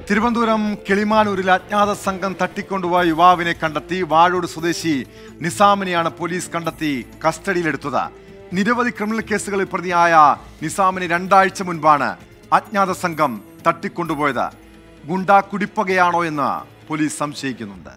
തിരുവനന്തപുരം കിളിമാനൂരിൽ അജ്ഞാത സംഘം തട്ടിക്കൊണ്ടുപോയ യുവാവിനെ കണ്ടെത്തി വാഴൂട് സ്വദേശി നിസാമിനെയാണ് പോലീസ് കണ്ടെത്തി കസ്റ്റഡിയിലെടുത്തത് നിരവധി ക്രിമിനൽ കേസുകളിൽ പ്രതിയായ നിസാമിനെ രണ്ടാഴ്ച മുൻപാണ് അജ്ഞാത സംഘം തട്ടിക്കൊണ്ടുപോയത് ഗുണ്ടാ കുടിപ്പകയാണോ എന്ന് പോലീസ് സംശയിക്കുന്നുണ്ട്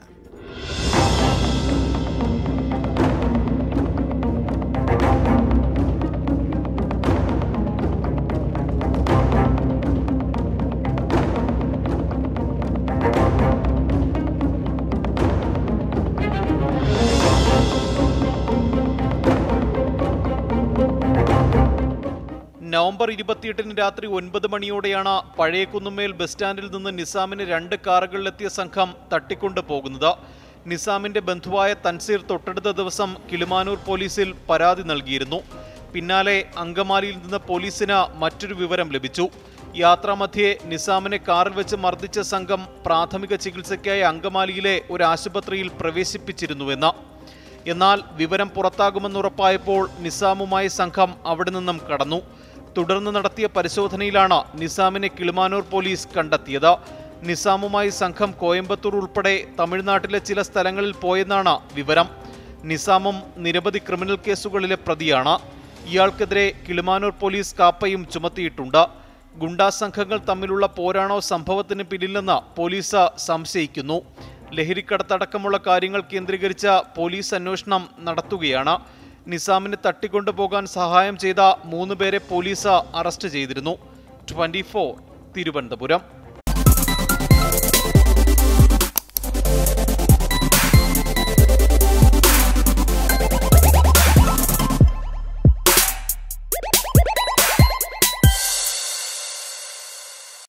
നവംബർ ഇരുപത്തിയെട്ടിന് രാത്രി ഒൻപത് മണിയോടെയാണ് പഴയകുന്നുമേൽ ബസ് സ്റ്റാൻഡിൽ നിന്ന് നിസാമിന് രണ്ട് കാറുകളിലെത്തിയ സംഘം തട്ടിക്കൊണ്ടു പോകുന്നത് നിസാമിന്റെ ബന്ധുവായ തൻസീർ തൊട്ടടുത്ത ദിവസം കിളിമാനൂർ പോലീസിൽ പരാതി നൽകിയിരുന്നു പിന്നാലെ അങ്കമാലിയിൽ നിന്ന് പോലീസിന് മറ്റൊരു വിവരം ലഭിച്ചു യാത്രാമധ്യേ നിസാമിനെ കാറിൽ വെച്ച് മർദ്ദിച്ച സംഘം പ്രാഥമിക ചികിത്സയ്ക്കായി അങ്കമാലിയിലെ ഒരു ആശുപത്രിയിൽ പ്രവേശിപ്പിച്ചിരുന്നുവെന്ന് എന്നാൽ വിവരം പുറത്താകുമെന്നുറപ്പായപ്പോൾ നിസാമുമായി സംഘം അവിടെ നിന്നും കടന്നു തുടർന്ന് നടത്തിയ പരിശോധനയിലാണ് നിസാമിനെ കിളിമാനൂർ പോലീസ് കണ്ടെത്തിയത് നിസാമുമായി സംഘം കോയമ്പത്തൂർ ഉൾപ്പെടെ തമിഴ്നാട്ടിലെ ചില സ്ഥലങ്ങളിൽ പോയെന്നാണ് വിവരം നിസാമും നിരവധി ക്രിമിനൽ കേസുകളിലെ പ്രതിയാണ് ഇയാൾക്കെതിരെ കിളിമാനൂർ പോലീസ് കാപ്പയും ചുമത്തിയിട്ടുണ്ട് ഗുണ്ടാ സംഘങ്ങൾ തമ്മിലുള്ള പോരാണോ സംഭവത്തിന് പിന്നിലെന്ന് പോലീസ് സംശയിക്കുന്നു ലഹരിക്കടത്തടക്കമുള്ള കാര്യങ്ങൾ കേന്ദ്രീകരിച്ച പോലീസ് അന്വേഷണം നടത്തുകയാണ് നിസാമിനെ തട്ടിക്കൊണ്ടുപോകാൻ സഹായം ചെയ്ത മൂന്ന് പേരെ പോലീസ് അറസ്റ്റ് ചെയ്തിരുന്നു ട്വന്റി തിരുവനന്തപുരം